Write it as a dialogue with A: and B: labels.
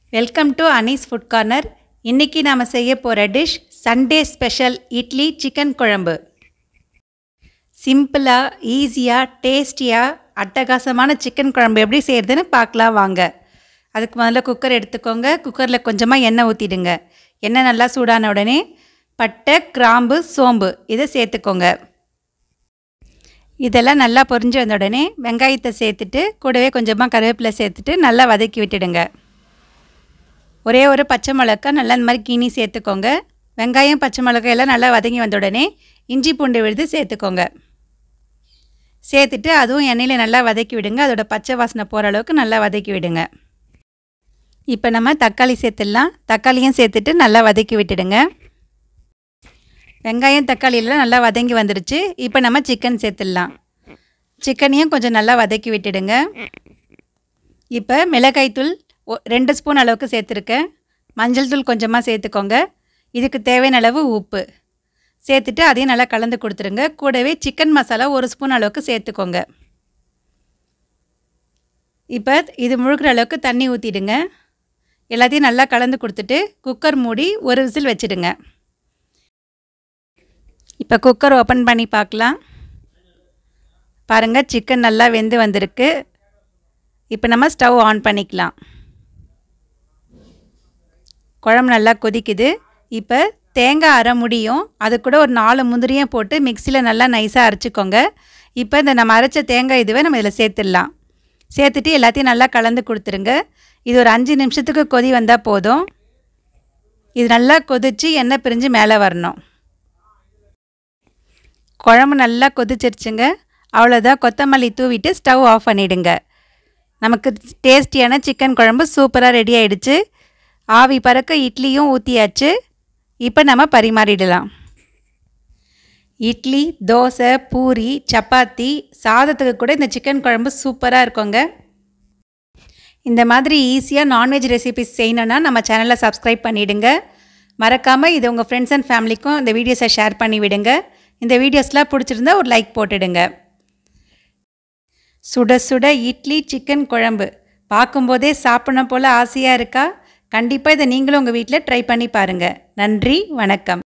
A: welcome to Anees food corner இன்றைக்கி நாம் செய்ய போகிற dish Sunday special idli chicken குழம்பு சிம்பிளாக ஈஸியாக டேஸ்டியாக அட்டகாசமான சிக்கன் குழம்பு எப்படி செய்கிறதுன்னு பார்க்கலாம் வாங்க அதுக்கு முதல்ல குக்கர் எடுத்துக்கோங்க குக்கரில் கொஞ்சமாக எண்ணெய் ஊற்றிடுங்க எண்ணெய் நல்லா சூடான உடனே பட்டை கிராம்பு சோம்பு இதை சேர்த்துக்கோங்க இதெல்லாம் நல்லா பொரிஞ்சு வந்த உடனே வெங்காயத்தை சேர்த்துட்டு கூடவே கொஞ்சமாக கருவேப்பிலை சேர்த்துட்டு நல்லா வதக்கி விட்டுடுங்க ஒரே ஒரு பச்சை மிளகா நல்லா இந்த மாதிரி கீனி சேர்த்துக்கோங்க வெங்காயம் பச்சை மிளகாய் எல்லாம் நல்லா வதங்கி வந்த உடனே இஞ்சி பூண்டு விழுது சேர்த்துக்கோங்க சேர்த்துட்டு அதுவும் எண்ணெயில் நல்லா வதக்கி விடுங்க அதோட பச்சை வாசனை போகிற அளவுக்கு நல்லா வதக்கி விடுங்க இப்போ நம்ம தக்காளி சேர்த்துடலாம் தக்காளியும் சேர்த்துட்டு நல்லா வதக்கி விட்டுடுங்க வெங்காயம் தக்காளியெல்லாம் நல்லா வதங்கி வந்துருச்சு இப்போ நம்ம சிக்கன் சேர்த்துடலாம் சிக்கனையும் கொஞ்சம் நல்லா வதக்கி விட்டுடுங்க இப்போ மிளகாய்த்தூள் ஒ- ரெண்டு ஸ்பூன் அளவுக்கு சேர்த்துருக்கேன் மஞ்சள் தூள் கொஞ்சமாக சேர்த்துக்கோங்க இதுக்கு தேவையான அளவு உப்பு சேர்த்துட்டு அதையும் நல்லா கலந்து கொடுத்துருங்க கூடவே சிக்கன் மசாலா ஒரு ஸ்பூன் அளவுக்கு சேர்த்துக்கோங்க இப்போ இது முழுகிற அளவுக்கு தண்ணி ஊற்றிடுங்க எல்லாத்தையும் நல்லா கலந்து கொடுத்துட்டு குக்கர் மூடி ஒரு விசில் வச்சிடுங்க இப்போ குக்கர் ஓப்பன் பண்ணி பார்க்கலாம் பாருங்கள் சிக்கன் நல்லா வெந்து வந்திருக்கு இப்போ நம்ம ஸ்டவ் ஆன் பண்ணிக்கலாம் குழம்பு நல்லா கொதிக்குது இப்போ தேங்காய் அரை முடியும் அது கூட ஒரு நாலு முந்திரியும் போட்டு மிக்சியில் நல்லா நைஸாக அரைச்சிக்கோங்க இப்போ இந்த நம்ம அரைச்ச தேங்காய் இதுவே நம்ம இதில் சேர்த்துடலாம் சேர்த்துட்டு எல்லாத்தையும் நல்லா கலந்து கொடுத்துருங்க இது ஒரு அஞ்சு நிமிஷத்துக்கு கொதி வந்தால் போதும் இது நல்லா கொதித்து எண்ணெய் பிரிஞ்சு மேலே வரணும் குழம்பு நல்லா கொதிச்சிருச்சுங்க அவ்வளோதான் கொத்தமல்லி தூவிட்டு ஸ்டவ் ஆஃப் பண்ணிவிடுங்க நமக்கு டேஸ்டியான சிக்கன் குழம்பு சூப்பராக ரெடி ஆயிடுச்சு ஆவி பறக்க இட்லியும் ஊற்றியாச்சு இப்போ நம்ம பரிமாறிடலாம் இட்லி தோசை பூரி சப்பாத்தி சாதத்துக்கு கூட இந்த சிக்கன் குழம்பு சூப்பராக இருக்குங்க இந்த மாதிரி ஈஸியாக நான்வெஜ் ரெசிபிஸ் செய்யணுன்னா நம்ம சேனலை சப்ஸ்கிரைப் பண்ணிவிடுங்க மறக்காமல் இது உங்கள் ஃப்ரெண்ட்ஸ் அண்ட் ஃபேமிலிக்கும் இந்த வீடியோஸை ஷேர் பண்ணி விடுங்க இந்த வீடியோஸ்லாம் பிடிச்சிருந்தா ஒரு லைக் போட்டுடுங்க சுட சுட இட்லி சிக்கன் குழம்பு பார்க்கும்போதே சாப்பிடணும் போல் ஆசையாக இருக்கா கண்டிப்பாக இதை நீங்களும் உங்கள் வீட்டில் ட்ரை பண்ணி பாருங்கள் நன்றி வணக்கம்